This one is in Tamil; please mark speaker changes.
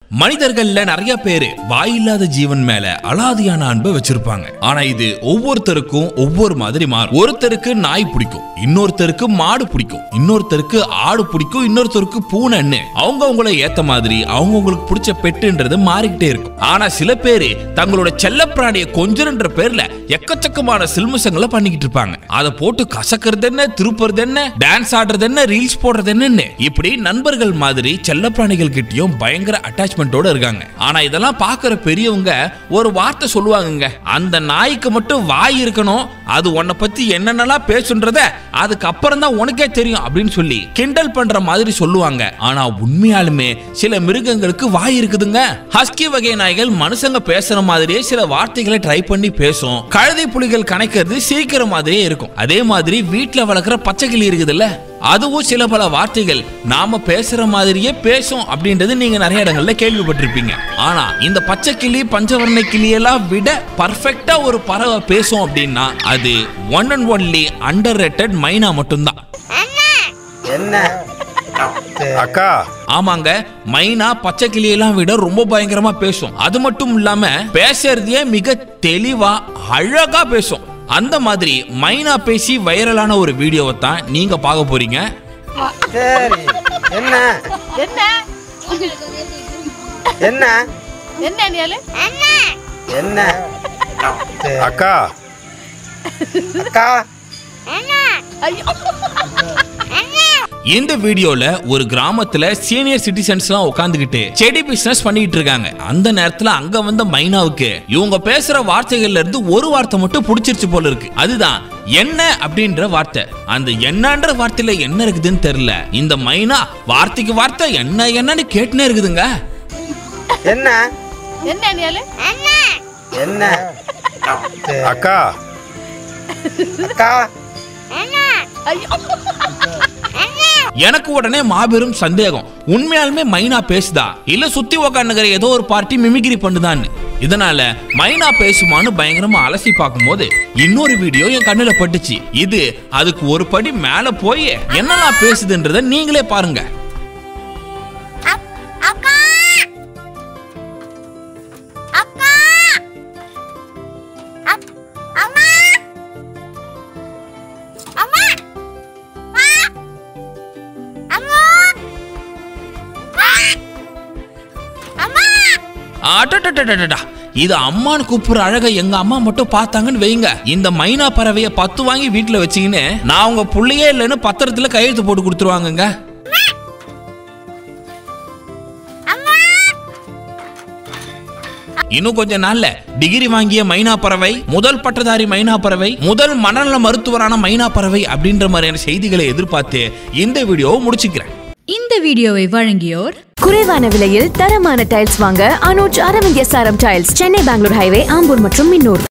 Speaker 1: மனிதர்கள்ல நிறைய பேரு வாயில்லாத ஜீவன் மேல அலாதியான அன்பை வச்சிருப்பாங்க ஆனா இது ஒவ்வொருத்தருக்கும் ஒவ்வொரு மாதிரி மாறும் ஒருத்தருக்கு நாய் பிடிக்கும் இன்னொருத்தருக்கு மாடு பிடிக்கும் இன்னொருத்தருக்கு ஆடு பிடிக்கும் இன்னொருத்தருக்கு பூனைன்னு அவங்க அவங்கள ஏத்த மாதிரி அவங்க அவங்களுக்கு பிடிச்ச பெட்டுன்றது மாறிக்கிட்டே இருக்கும் ஆனா சில பேரு தங்களோட செல்லப்பிராணிய கொஞ்சன்ற பேர்ல எக்கச்சக்கமான சில்மிசங்களை பண்ணிக்கிட்டு இருப்பாங்க அதை போட்டு கசக்கிறது என்ன திருப்புறது என்ன டான்ஸ் ஆடுறது என்ன ரீல்ஸ் போடுறது என்னன்னு இப்படி நண்பர்கள் மாதிரி செல்லப்பிராணிகள் கிட்டயும் பயங்கர அட்டாச்மெண்டோட இருக்காங்க ஆனா இதெல்லாம் பாக்குற பெரியவங்க ஒரு வார்த்தை சொல்லுவாங்கங்க அந்த நாய்க்கு மட்டும் வாய் இருக்கணும் அது உன்னை பத்தி என்னென்னலாம் பேசுன்றத அதுக்கப்புறம் தான் உனக்கே தெரியும் அப்படின்னு சொல்லி கிண்டல் பண்ற மாதிரி சொல்லுவாங்க ஆனா உண்மையாலுமே சில மிருகங்களுக்கு வாய் இருக்குதுங்க ஹஸ்கி வகை நாய்கள் மனுஷங்க பேசுற மாதிரியே சில வார்த்தைகளை ட்ரை பண்ணி பேசும் கழுதை புலிகள் கணக்கிறது சிரிக்கிற மாதிரியே இருக்கும் அதே மாதிரி வீட்டுல வளர்க்குற பச்சைக்கிளி இருக்குதுல்ல அதுவும் சில பல வார்த்தைகள் நாம பேசுற மாதிரியே பேசும் அப்படின்றது நீங்க நிறைய இடங்கள்ல கேள்விப்பட்டிருப்பீங்க ஆனா இந்த பச்சை கிளி பஞ்சவர்ண கிளியெல்லாம் விட பர்ஃபெக்டா ஒரு பறவை பேசும் அப்படின்னா அது one and only underrated myna மட்டும்தான்
Speaker 2: என்ன
Speaker 3: அக்கா
Speaker 1: ஆமாங்க மைனா பச்சை கிளியெல்லாம் விட ரொம்ப பயங்கரமா பேசும் அது மட்டும் இல்லாம பேசுறதையே மிக தெளிவா அழகா பேசும் அந்த மாதிரி மைனா பேசி வைரலான ஒரு வீடியோவை தான் நீங்க பார்க்க போறீங்க
Speaker 2: சரி என்ன
Speaker 4: என்ன
Speaker 2: என்ன
Speaker 4: என்ன நியாலு
Speaker 2: என்ன சரி.
Speaker 3: அக்கா
Speaker 2: அக்கா
Speaker 4: ஐயோ
Speaker 1: இந்த வீடியோல ஒரு கிராமத்துல சீனியர் சிட்டிசன்ஸ் எல்லாம் உட்காந்துக்கிட்டு செடி பிசினஸ் பண்ணிட்டு இருக்காங்க அந்த நேரத்துல அங்க வந்த மைனாவுக்கு இவங்க பேசுற வார்த்தைகள்ல இருந்து ஒரு வார்த்தை மட்டும் பிடிச்சிருச்சு போல இருக்கு அதுதான் என்ன அப்படின்ற வார்த்தை அந்த என்னன்ற வார்த்தையில என்ன இருக்குதுன்னு தெரியல இந்த மைனா வார்த்தைக்கு வார்த்தை என்ன என்னன்னு கேட்டுனே இருக்குதுங்க
Speaker 2: என்ன
Speaker 4: என்ன நியாலு
Speaker 2: என்ன சரி.
Speaker 3: அக்கா
Speaker 2: அக்கா
Speaker 4: ஐயோ
Speaker 1: எனக்கு உடனே மாபெரும் சந்தேகம் உண்மையாலுமே மைனா பேசுதா இல்ல சுத்தி உக்காந்துக்கிற ஏதோ ஒரு பார்ட்டி மிமிக்ரி பண்ணுதான்னு இதனால மைனா பேசுமான்னு பயங்கரமா அலசி பார்க்கும்போது இன்னொரு வீடியோ என் கண்ணுல பட்டுச்சு இது அதுக்கு ஒரு படி மேல போய் என்னெல்லாம் பேசுதுன்றத நீங்களே பாருங்க
Speaker 5: அக்கா அக்கா அப்- அம்மா அம்மா ஆ! அம்மா ஆ! அம்மா
Speaker 1: அடடடடடடா. இது அம்மான்னு கூப்பிடுற அழக எங்க அம்மா மட்டும் பார்த்தாங்கன்னு வைங்க இந்த மைனா பறவைய பத்து வாங்கி வீட்டுல வச்சீங்கன்னு நான் உங்க புள்ளையே இல்லைன்னு பத்திரத்துல கையெழுத்து போட்டு கொடுத்துருவாங்கங்க இன்னும் கொஞ்ச நாள்ல டிகிரி வாங்கிய மைனா பறவை முதல் பட்டதாரி மைனா பறவை முதல் மனநல மருத்துவரான மைனா பறவை அப்படின்ற மாதிரியான செய்திகளை எதிர்பார்த்து இந்த வீடியோவை முடிச்சுக்கிறேன்
Speaker 6: இந்த வீடியோவை வழங்கியோர்
Speaker 7: குறைவான விலையில் தரமான டைல்ஸ் வாங்க Anuj Aravind SRM tiles Chennai Bengaluru highway Ambur மற்றும் மின்னூர்